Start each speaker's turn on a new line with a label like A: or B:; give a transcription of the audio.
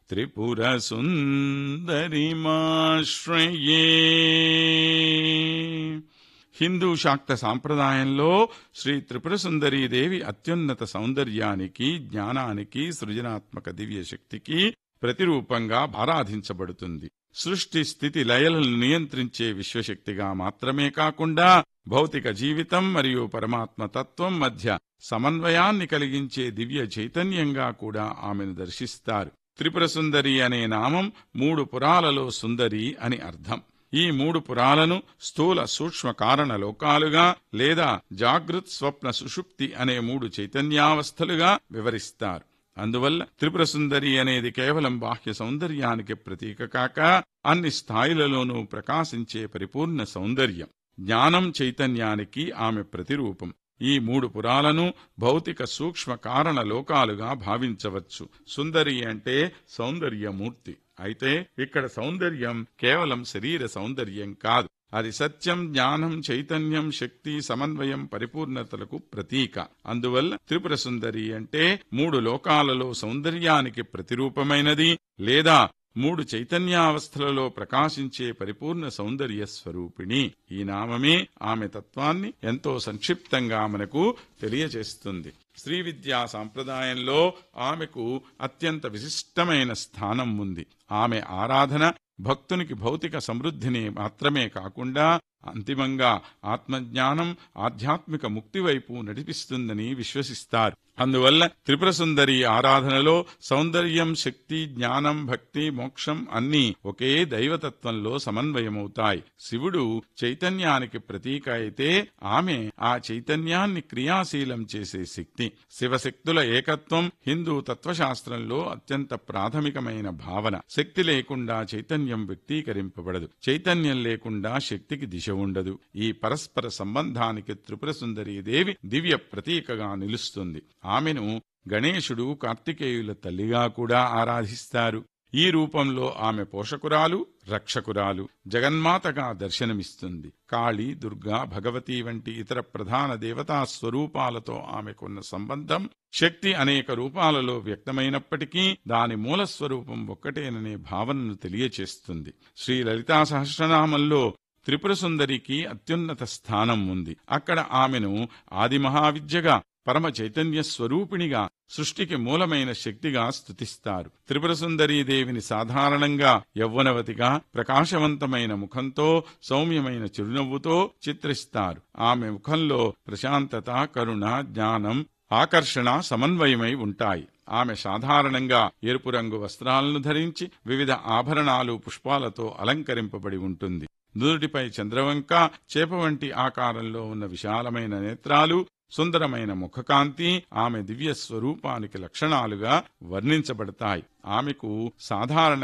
A: త్రిపుర సుందరిమాశ్రయే హిందూ శాక్త సాంప్రదాయంలో శ్రీ త్రిపుర దేవి అత్యున్నత సౌందర్యానికి జ్ఞానానికి సృజనాత్మక దివ్య శక్తికి ప్రతిరూపంగా ఆరాధించబడుతుంది సృష్టి స్థితి లయలను నియంత్రించే విశ్వశక్తిగా మాత్రమే కాకుండా భౌతిక జీవితం మరియు పరమాత్మ తత్వం మధ్య సమన్వయాన్ని కలిగించే దివ్య చైతన్యంగా కూడా ఆమెను దర్శిస్తారు త్రిపుర సుందరి అనే నామం మూడు పురాలలో సుందరి అని అర్థం ఈ మూడు పురాలను స్థూల సూక్ష్మ కారణ లోకాలుగా లేదా జాగృత్ స్వప్న సుషుప్తి అనే మూడు చైతన్యావస్థలుగా వివరిస్తారు అందువల్ల త్రిపుర సుందరి అనేది కేవలం బాహ్య సౌందర్యానికి ప్రతీక కాక అన్ని స్థాయిలలోనూ ప్రకాశించే పరిపూర్ణ సౌందర్యం జ్ఞానం చైతన్యానికి ఆమె ప్రతిరూపం ఈ మూడు పురాలను భౌతిక సూక్ష్మ కారణ లోకాలుగా భావించవచ్చు సుందరి అంటే సౌందర్యమూర్తి అయితే ఇక్కడ సౌందర్యం కేవలం శరీర సౌందర్యం కాదు అది సత్యం జ్ఞానం చైతన్యం శక్తి సమన్వయం పరిపూర్ణతలకు ప్రతీక అందువల్ల త్రిపుర సుందరి అంటే మూడు లోకాలలో సౌందర్యానికి ప్రతిరూపమైనది లేదా మూడు చైతన్యావస్థలలో ప్రకాశించే పరిపూర్ణ సౌందర్య స్వరూపిణి ఈ నామమే ఆమె తత్వాన్ని ఎంతో సంక్షిప్తంగా మనకు తెలియచేస్తుంది శ్రీ విద్యా సాంప్రదాయంలో ఆమెకు అత్యంత విశిష్టమైన స్థానం ఉంది ఆమె ఆరాధన భక్తునికి భౌతిక సమృద్ధిని మాత్రమే కాకుండా అంతిమంగా ఆత్మజ్ఞానం ఆధ్యాత్మిక ముక్తి వైపు నడిపిస్తుందని విశ్వసిస్తారు అందువల్ల త్రిపుర సుందరి ఆరాధనలో సౌందర్యం శక్తి జ్ఞానం భక్తి మోక్షం అన్నీ ఒకే దైవతత్వంలో సమన్వయమవుతాయి శివుడు చైతన్యానికి ప్రతీక అయితే ఆమె ఆ చైతన్యాన్ని క్రియాశీలం చేసే శక్తి శివశక్తుల ఏకత్వం హిందూ తత్వశాస్త్రంలో అత్యంత ప్రాథమికమైన భావన శక్తి లేకుండా చైతన్యం వ్యక్తీకరింపబడదు చైతన్యం లేకుండా శక్తికి దిశ ఉండదు ఈ పరస్పర సంబంధానికి త్రిపుర సుందరీ దేవి దివ్య ప్రతీకగా నిలుస్తుంది ఆమెను గణేశుడు కార్తికేయుల తల్లిగా కూడా ఆరాధిస్తారు ఈ రూపంలో ఆమె పోషకురాలు రక్షకురాలు జగన్మాతగా దర్శనమిస్తుంది కాళీ దుర్గా భగవతి వంటి ఇతర ప్రధాన దేవతా స్వరూపాలతో ఆమెకున్న సంబంధం శక్తి అనేక రూపాలలో వ్యక్తమైనప్పటికీ దాని మూల స్వరూపం ఒక్కటేననే భావనను తెలియచేస్తుంది శ్రీ లలితా సహస్రనామంలో త్రిపుర సుందరికి అత్యున్నత స్థానం ఉంది అక్కడ ఆమెను ఆది మహావిద్యగా పరమ చైతన్య స్వరూపిణిగా సృష్టికి మూలమైన శక్తిగా స్తుతిస్తారు త్రిపుర దేవిని సాధారణంగా యవ్వనవతిగా ప్రకాశవంతమైన ముఖంతో సౌమ్యమైన చిరునవ్వుతో చిత్రిస్తారు ఆమె ముఖంలో ప్రశాంతత కరుణ జ్ఞానం ఆకర్షణ సమన్వయమై ఉంటాయి ఆమె సాధారణంగా ఎరుపు రంగు వస్త్రాలను ధరించి వివిధ ఆభరణాలు పుష్పాలతో అలంకరింపబడి ఉంటుంది నుదుటిపై చంద్రవంక చేప వంటి ఆకారంలో ఉన్న విశాలమైన నేత్రాలు సుందరమైన ముఖకాంతి ఆమె దివ్య స్వరూపానికి లక్షణాలుగా వర్ణించబడతాయి ఆమెకు సాధారణ